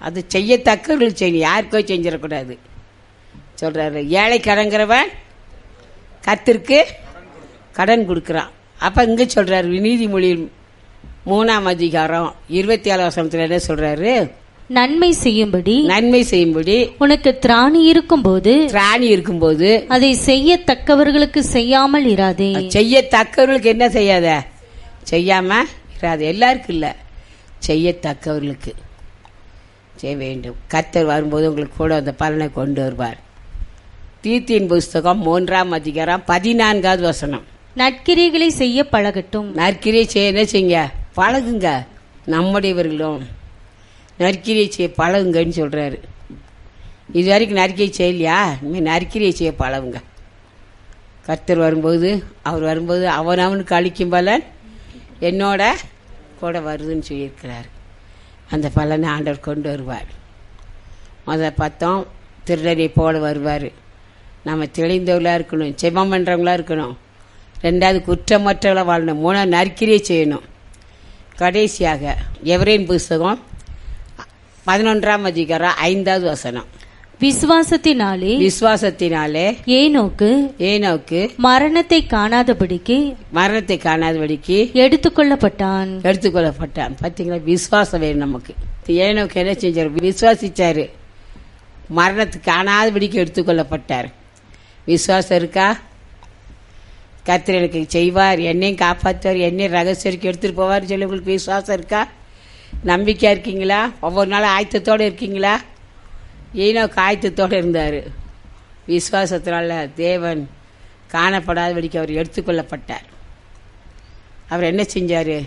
அது செய்யத்தக்கவர்கள் செய்யணும் யாருக்கோ செஞ்சிடக்கூடாது சொல்றாரு ஏழை கடங்கிறவன் கத்திற்கு கடன் கொடுக்குறான் அப்ப இங்க சொல்றாரு நீதிமொழி மூணாம் அதிகாரம் இருபத்தி ஏழு வசனத்துல என்ன சொல்றாரு நன்மை செய்யும்படி நன்மை செய்யும்படி உனக்கு திராணி இருக்கும்போது திராணி இருக்கும்போது அதை செய்யத்தக்கவர்களுக்கு செய்யாமல் இராதே செய்யத்தக்கவர்களுக்கு என்ன செய்யாத செய்யாம இராது எல்லாருக்கும் இல்ல செய்யத்தக்கவர்களுக்கு செய்ய வேண்டும் கர்த்தர் வரும்போது உங்களுக்கு கூட அந்த பலனை கொண்டு வருவார் தீத்தின் புஸ்தகம் மூன்றாம் அதிகாரம் பதினான்காவது வசனம் நற்கிரிகளை செய்ய பழகட்டும் நற்கிரியை செய்ய என்ன செய்யுங்க பழகுங்க நம்முடையவர்களும் நற்கிரியை செய்ய பழகுங்கன்னு சொல்றாரு இது வரைக்கும் நற்கிரியை செய்யலையா இனிமேல் நற்கிரியை செய்ய பழகுங்க கர்த்தர் வரும்போது அவர் வரும்போது அவன் அவனுக்கு அளிக்கும் பலன் என்னோட கூட வருதுன்னு சொல்லியிருக்கிறார் அந்த பலனை ஆண்டவர் கொண்டு வருவார் முத பார்த்தோம் திருடரை போல வருவார் நம்ம தெளிந்தவர்களாக இருக்கணும் செபம் பண்ணுறவங்களா இருக்கணும் ரெண்டாவது குற்றமற்றவர்களாக வாழணும் மூணாவது நற்கிரியை செய்யணும் கடைசியாக எவரேன் புஸ்தகம் பதினொன்றாம் அதிகாரம் ஐந்தாவது வசனம் விசுவாசத்தினாலே விசுவாசத்தினாலே ஏனோக்கு ஏனோக்கு மரணத்தை காணாதபடிக்கு மரணத்தை காணாதபடிக்கு எடுத்துக்கொள்ளப்பட்டான் எடுத்துக்கொள்ளப்பட்டான் பார்த்தீங்களா விசுவாசம் வேணும் நமக்கு ஏனோக்கு என்ன செஞ்சார் விசுவாசிச்சாரு மரணத்துக்கு காணாதபடிக்கு எடுத்துக்கொள்ளப்பட்டார் விசுவாசம் இருக்கா கர்த்தர் எனக்கு செய்வார் என்னையும் காப்பாற்றுவார் என்னையும் ரகசியருக்கு எடுத்துட்டு போவார் சொல்லி உங்களுக்கு விசுவாசம் இருக்கா நம்பிக்கையா இருக்கீங்களா ஒவ்வொரு நாளும் ஆயத்தத்தோட இருக்கீங்களா ஈனோக்கு ஆயத்தத்தோட இருந்தார் விசுவாசத்தினால தேவன் காணப்படாதபடிக்கு அவர் எடுத்துக்கொள்ளப்பட்டார் அவர் என்ன செஞ்சார்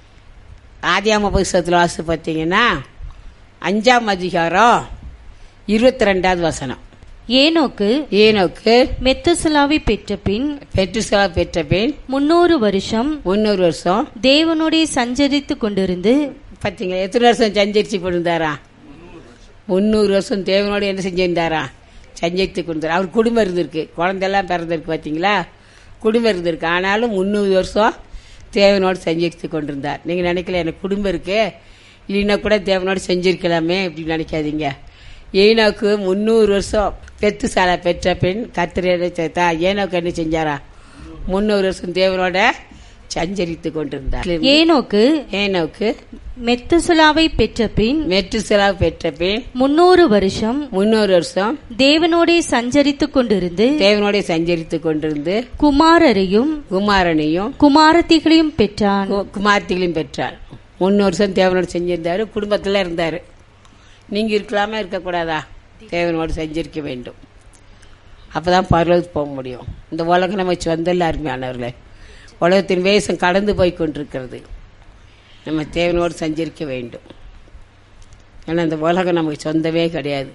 ஆதியாம புஸ்தகத்தில் வாசி பார்த்தீங்கன்னா அஞ்சாம் அதிகாரம் இருபத்தி ரெண்டாவது வசனம் ஏனோக்கு ஈனோக்கு மெத்துசலாவை பெற்ற பின் பெற்றுசலா பெற்ற பின் முன்னூறு வருஷம் முந்நூறு வருஷம் தேவனுடைய சஞ்சரித்து கொண்டிருந்து பார்த்தீங்களா எத்தனை வருஷம் சஞ்சரிச்சு கொண்டிருந்தாரா முந்நூறு வருஷம் தேவனோட என்ன செஞ்சிருந்தாரா சஞ்சரித்து கொண்டிருந்தார் அவர் குடும்பம் இருந்திருக்கு குழந்தையெல்லாம் பிறந்திருக்கு பார்த்தீங்களா குடும்பம் இருந்திருக்கு ஆனாலும் முந்நூறு வருஷம் தேவனோடு சஞ்சரித்து கொண்டிருந்தார் நீங்கள் நினைக்கல எனக்கு குடும்பம் இருக்கு இல்லைன்னா கூட தேவனோடு செஞ்சிருக்கலாமே அப்படின்னு நினைக்காதீங்க ஏனோக்கு முந்நூறு வருஷம் பெத்து சாலை பெற்ற பெண் கத்திர சேர்த்தா ஏனோக்கு என்ன செஞ்சாரா முந்நூறு வருஷம் தேவனோட சஞ்சரித்து கொண்டிருந்தார் ஏனோக்கு ஏனோக்கு மெத்துசலாவை பெற்ற பின் மெட்டுசலா பெற்ற பின் முன்னூறு வருஷம் முன்னூறு வருஷம் தேவனோடே சஞ்சரித்து கொண்டிருந்து தேவனோட சஞ்சரித்து கொண்டிருந்து குமாரரையும் குமாரனையும் குமாரத்திகளையும் பெற்றான் கு- குமார்த்திகளையும் பெற்றார் முன்னூறு வருஷம் தேவனோடு செஞ்சிருந்தாரு குடும்பத்தில் இருந்தாரு நீங்க இருக்கலாமா இருக்கக்கூடாதா தேவனோடு செஞ்சிருக்க வேண்டும் அப்பதான் பரலோகத்துக்கு போக முடியும் இந்த உலகம் நம்ம சொந்தல்ல அருமையானவர்களே உலகத்தின் வேஷம் கடந்து போய் கொண்டிருக்கிறது நம்ம தேவனோடு சஞ்சரிக்க வேண்டும் ஏன்னா இந்த உலகம் நமக்கு சொந்தமே கிடையாது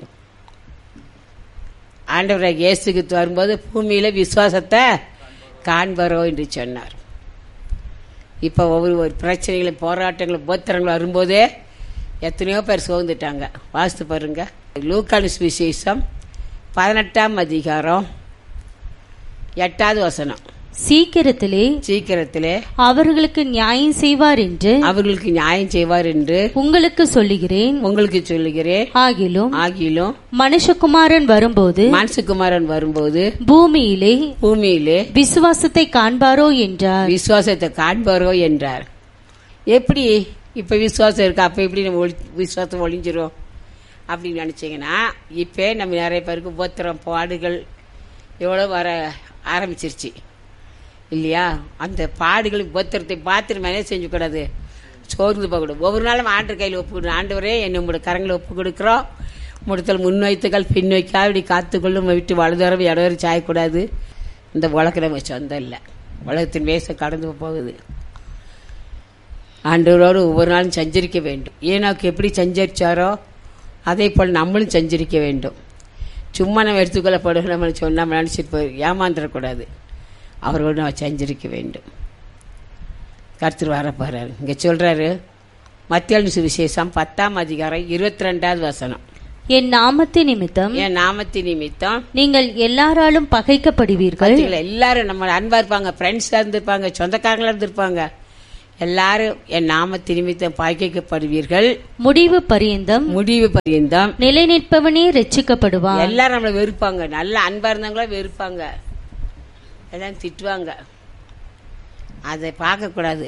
ஆண்டவராக இயேசுக்கு வரும்போது பூமியில விசுவாசத்தை காண்பரோ என்று சொன்னார் இப்போ ஒவ்வொரு ஒரு பிரச்சனைகளும் போராட்டங்களும் போத்திரங்களும் வரும்போதே எத்தனையோ பேர் சோர்ந்துட்டாங்க வாசித்து பாருங்க லூக்கானு விசேஷம் பதினெட்டாம் அதிகாரம் எட்டாவது வசனம் சீக்கிரத்திலே சீக்கிரத்திலே அவர்களுக்கு நியாயம் செய்வார் என்று அவர்களுக்கு நியாயம் செய்வார் என்று உங்களுக்கு சொல்லுகிறேன் உங்களுக்கு சொல்லுகிறேன் ஆகிலும் ஆகிலும் மனுஷகுமாரன் வரும்போது மனசுக்குமாரன் வரும்போது பூமியிலே பூமியிலே விசுவாசத்தை காண்பாரோ என்றார் விசுவாசத்தை காண்பாரோ என்றார் எப்படி இப்ப விசுவாசம் இருக்கு அப்ப எப்படி நம்ம ஒளி- விசுவாசம் ஒளிஞ்சிரும் அப்படின்னு நினைச்சீங்கன்னா இப்ப நம்ம நிறைய பேருக்கு உபத்திரம் பாடுகள் எவ்வளோ வர ஆரம்பிச்சிருச்சு இல்லையா அந்த பாடுகள் உபத்திரத்தை பார்த்துட்டு மேலே செஞ்சு கூடாது சோர்ந்து போகக்கூடாது ஒவ்வொரு நாளும் ஆண்டு கையில் ஒப்பு கொடுக்கணும் ஆண்டவரே என்னை உங்களோட கரங்களை ஒப்பு கொடுக்குறோம் முடுத்தல் முன்வைத்துக்கள் பின் வைக்காது இப்படி காத்துக்கொள்ளும் விட்டு வலதுவரம் இடவரை சாயக்கூடாது இந்த உலகம் நம்ம சொந்தம் இல்லை உலகத்தின் வேஷம் கடந்து போகுது ஆண்டவரோடு ஒவ்வொரு நாளும் சஞ்சரிக்க வேண்டும் ஏனாக்கு எப்படி சஞ்சரிச்சாரோ அதே போல் நம்மளும் சஞ்சரிக்க வேண்டும் சும்மா நம்ம எடுத்துக்கொள்ளப்படும் நம்ம சொன்ன நம்ம நினச்சிட்டு போய் ஏமாந்துடக்கூடாது அவரோடு நம்ம சஞ்சரிக்க வேண்டும் கர்த்தர் வர போறாரு இங்கே சொல்றாரு மத்திய சுவிசேஷம் பத்தாம் அதிகாரம் இருபத்தி ரெண்டாவது வசனம் என் நாமத்து நிமித்தம் என் நாமத்தின் நிமித்தம் நீங்கள் எல்லாராலும் பகைக்கப்படுவீர்கள் பார்த்தீங்களா எல்லாரும் நம்ம அன்பா இருப்பாங்க ஃப்ரெண்ட்ஸா இருந்திருப்பாங்க சொந்தக்காரங்களா இருந்திருப்பாங்க எல்லாரும் என் நாம நிமித்தம் பாய்க்கப்படுவீர்கள் முடிவு பரியந்தம் முடிவு பரியந்தம் நிலை நிற்பவனே ரட்சிக்கப்படுவான் எல்லாரும் நம்மளை வெறுப்பாங்க நல்ல அன்பா இருந்தவங்களா வெறுப்பாங்க எல்லாம் திட்டுவாங்க அதை பார்க்கக்கூடாது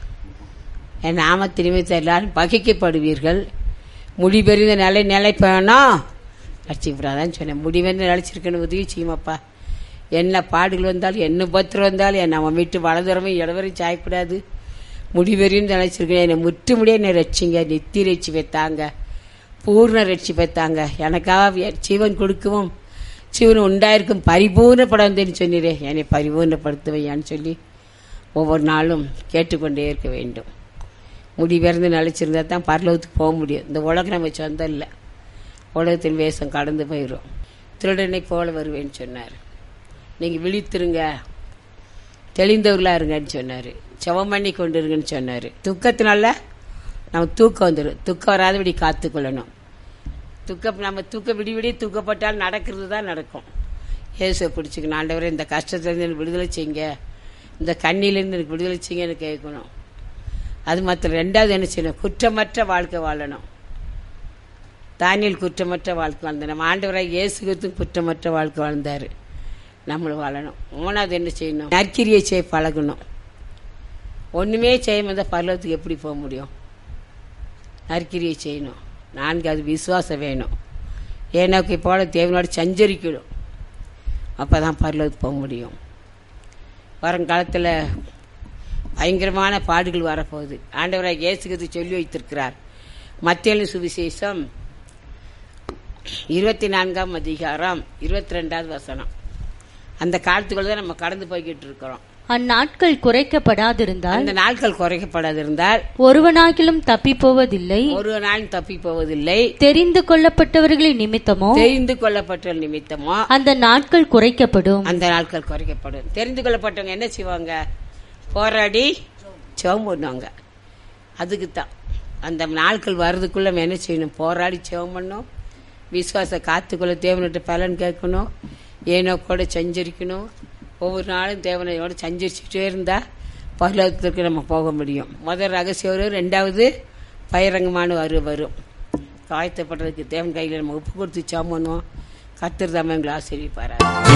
என் நாம நிமித்தம் எல்லாரும் பகைக்கப்படுவீர்கள் முடிபெறிந்த நிலை நிலைப்பேனா ரசிக்கப்படாதான்னு சொன்னேன் முடிவெறிந்து நிலைச்சிருக்கணும் உதவி செய்யுமாப்பா என்ன பாடுகள் வந்தாலும் என்ன பத்திரம் வந்தாலும் என் நம்ம வீட்டு வலதுறமும் இடவரையும் சாயக்கூடாது முடிவெறியும் நினைச்சிருக்கேன் என்னை முற்று முடிய என்னை ரட்சிங்க நெத்தி ரட்சி வைத்தாங்க பூர்ண ரட்சி வைத்தாங்க எனக்காக ஜீவன் கொடுக்கவும் ஜீவன் உண்டாயிருக்கும் பரிபூர்ணப்படாதுன்னு சொன்னீரே என்னை பரிபூர்ணப்படுத்துவையான்னு சொல்லி ஒவ்வொரு நாளும் கேட்டுக்கொண்டே இருக்க வேண்டும் முடிவிறந்து நிலைச்சிருந்தா தான் பரலோகத்துக்கு போக முடியும் இந்த உலகம் நம்ம சொந்தம் இல்லை உலகத்தின் வேஷம் கடந்து போயிடும் திருடனை போல வருவேன்னு சொன்னார் நீங்கள் விழித்திருங்க தெளிந்தவர்களாக இருங்கன்னு சொன்னார் செவம் பண்ணி கொண்டு இருங்கன்னு சொன்னார் துக்கத்தினால நம்ம தூக்கம் வந்துடும் துக்கம் வராதபடி காத்துக்கொள்ளணும் துக்கம் நம்ம தூக்க விடி விடி தூக்கப்பட்டால் நடக்கிறது தான் நடக்கும் இயேசுவை பிடிச்சிக்கணும் ஆண்டவரே இந்த கஷ்டத்துலேருந்து எனக்கு விடுதலை செய்யுங்க இந்த கண்ணிலேருந்து எனக்கு விடுதலை செய்யுங்கன்னு கேட்கணும் அது மாத்திரம் ரெண்டாவது என்ன செய்யணும் குற்றமற்ற வாழ்க்கை வாழணும் தானியல் குற்றமற்ற வாழ்க்கை வாழ்ந்தார் நம்ம ஆண்டவராக இயேசு கிறிஸ்துவும் குற்றமற்ற வாழ்க்கை வாழ்ந்தார் நம்மளும் வாழணும் மூணாவது என்ன செய்யணும் நற்கிரியை செய்ய பழகணும் ஒன்றுமே செய்யாம இருந்தால் பரலோகத்துக்கு எப்படி போக முடியும் நற்கிரியை செய்யணும் நான்கு அது விசுவாசம் வேணும் ஏனோக்கி போல தேவனோட சஞ்சரிக்கணும் அப்போ தான் பரலோகத்துக்கு போக முடியும் வருங்காலத்தில் பயங்கரமான பாடுகள் வரப்போகுது ஆண்டவராக இயேசுகிறது சொல்லி வைத்திருக்கிறார் மத்திய சுவிசேஷம் இருபத்தி நான்காம் அதிகாரம் இருபத்தி ரெண்டாவது வசனம் அந்த காலத்துக்குள்ள தான் நம்ம கடந்து போய்கிட்டு இருக்கிறோம் அந்நாட்கள் குறைக்கப்படாதிருந்தால் அந்த நாட்கள் குறைக்கப்படாதிருந்தால் ஒருவனாகிலும் தப்பி போவதில்லை ஒரு நாள் தப்பி போவதில்லை தெரிந்து கொள்ளப்பட்டவர்களின் நிமித்தமோ தெரிந்து கொள்ளப்பட்ட நிமித்தமோ அந்த நாட்கள் குறைக்கப்படும் அந்த நாட்கள் குறைக்கப்படும் தெரிந்து கொள்ளப்பட்டவங்க என்ன செய்வாங்க போராடி செவம் பண்ணுவாங்க அதுக்கு தான் அந்த நாட்கள் வர்றதுக்குள்ள நம்ம என்ன செய்யணும் போராடி செவம் பண்ணணும் விசுவாச காத்துக்குள்ள தேவனிட்ட பலன் கேட்கணும் ஏனோ கூட சஞ்சரிக்கணும் ஒவ்வொரு நாளும் தேவனையோட சஞ்சரிச்சுட்டே இருந்தா பரலோகத்திற்கு நம்ம போக முடியும் முதல் ரகசியம் வரும் ரெண்டாவது பயிரங்கமான வரு வரும் காயத்தப்படுறதுக்கு தேவன் கையில் நம்ம உப்பு கொடுத்து சாம் பண்ணுவோம் கத்திர எங்களை ஆசிரியப்பாரு